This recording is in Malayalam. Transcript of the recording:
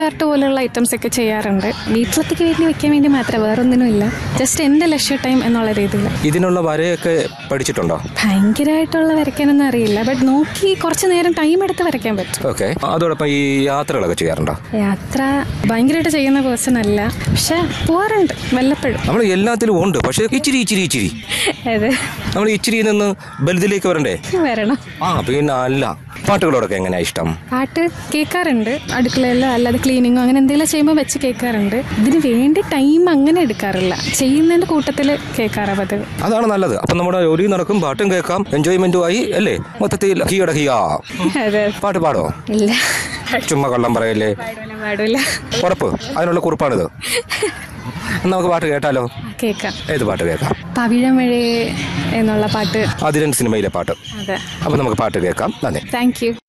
ആർട്ട് പോലെയുള്ള ഐറ്റംസ് ഒക്കെ ചെയ്യാറുണ്ട് വീട്ടിലത്തേക്ക് വേണ്ടി വെക്കാൻ വേണ്ടി മാത്രമേ വേറൊന്നിനുമില്ല ജസ്റ്റ് എൻ്റെ ലക്ഷ്യ ടൈം എന്നുള്ള രീതിയിൽ ഇതിനുള്ള വരയൊക്കെ പഠിച്ചിട്ടുണ്ടോ ഭയങ്കരമായിട്ടുള്ള വരയ്ക്കാനൊന്നും അറിയില്ല ബട്ട് നോക്കി കുറച്ച് നേരം ടൈം എടുത്ത് വരയ്ക്കാൻ പറ്റും ഓക്കെ അതോടൊപ്പം ഈ യാത്രകളൊക്കെ ചെയ്യാറുണ്ടോ യാത്ര ഭയങ്കരമായിട്ട് ചെയ്യുന്ന പേഴ്സൺ അല്ല പക്ഷെ പോവാറുണ്ട് വല്ലപ്പോഴും നമ്മൾ എല്ലാത്തിലും ഉണ്ട് പക്ഷേ ഇച്ചിരി ഇച്ചിരി ഇച്ചിരി അതെ നമ്മൾ ഇച്ചിരിയിൽ നിന്ന് ബലുതിലേക്ക് വരണ്ടേ വരണം ആ പിന്നെ അല്ല പാട്ടുകളോടൊക്കെ എങ്ങനെയാ ഇഷ്ടം പാട്ട് കേൾക്കാറുണ്ട് അടുക്കളയിൽ അല്ലാതെ ക്ലീനിങ്ങോ അങ്ങനെ എന്തെങ്കിലും ചെയ്യുമ്പോൾ വെച്ച് കേൾക്കാറുണ്ട് ഇതിന് വേണ്ടി ടൈം അങ്ങനെ എടുക്കാറില്ല ചെയ്യുന്നതിന്റെ കൂട്ടത്തിൽ കേൾക്കാറാ പതിവ് അതാണ് നല്ലത് അപ്പം നമ്മുടെ ജോലി നടക്കും പാട്ടും കേൾക്കാം എൻജോയ്മെന്റും ആയി അല്ലേ മൊത്തത്തിൽ ഹീയുടെ ഹീയാ അതെ പാട്ട് പാടോ ഇല്ല ചുമ്മാ കള്ളം പറയല്ലേ പാടില്ല പാടില്ല ഉറപ്പ് അതിനുള്ള കുറിപ്പാണിത് എന്നാ നമുക്ക് പാട്ട് കേട്ടാലോ കേൾക്കാം ഏത് പാട്ട് കേൾക്കാം പവിഴമഴ എന്നുള്ള പാട്ട് അതിരൻ സിനിമയിലെ പാട്ട് അതെ അപ്പം നമുക്ക് പാട്ട് കേൾക്കാം നന്ദി താങ്ക് യു